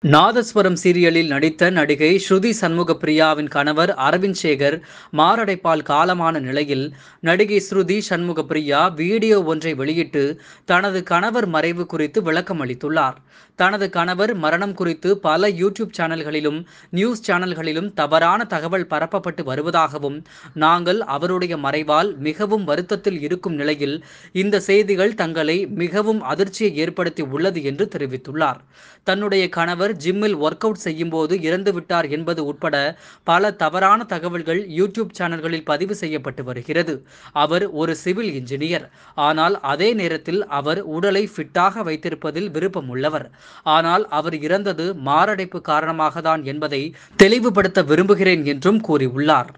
நாதஸ்வரம் சீரியலில் நடித்த நடிகை ஸ்ருதி சண்முக பிரியாவின் கணவர் அரவிந்த் சேகர் மாரடைப்பால் காலமான நிலையில் நடிகை ஸ்ருதி சண்முக பிரியா வீடியோ ஒன்றை வெளியிட்டு தனது கணவர் மறைவு குறித்து விளக்கம் அளித்துள்ளார் தனது கணவர் மரணம் குறித்து பல யூடியூப் சேனல்களிலும் நியூஸ் சேனல்களிலும் தவறான தகவல் பரப்பப்பட்டு வருவதாகவும் நாங்கள் அவருடைய மறைவால் மிகவும் வருத்தத்தில் இருக்கும் நிலையில் இந்த செய்திகள் தங்களை மிகவும் அதிர்ச்சியை ஏற்படுத்தி உள்ளது என்று தெரிவித்துள்ளார் தன்னுடைய கணவர் ஜிம்மில் ஒர்க் அவுட் செய்யும் போது இறந்து விட்டார் என்பது உட்பட பல தவறான தகவல்கள் யூடியூப் சேனல்களில் பதிவு செய்யப்பட்டு வருகிறது அவர் ஒரு சிவில் இன்ஜினியர் ஆனால் அதே நேரத்தில் அவர் உடலை ஃபிட்டாக வைத்திருப்பதில் விருப்பம் உள்ளவர் ஆனால் அவர் இறந்தது மாரடைப்பு காரணமாக தான் என்பதை தெளிவுபடுத்த விரும்புகிறேன் என்றும் கூறியுள்ளார்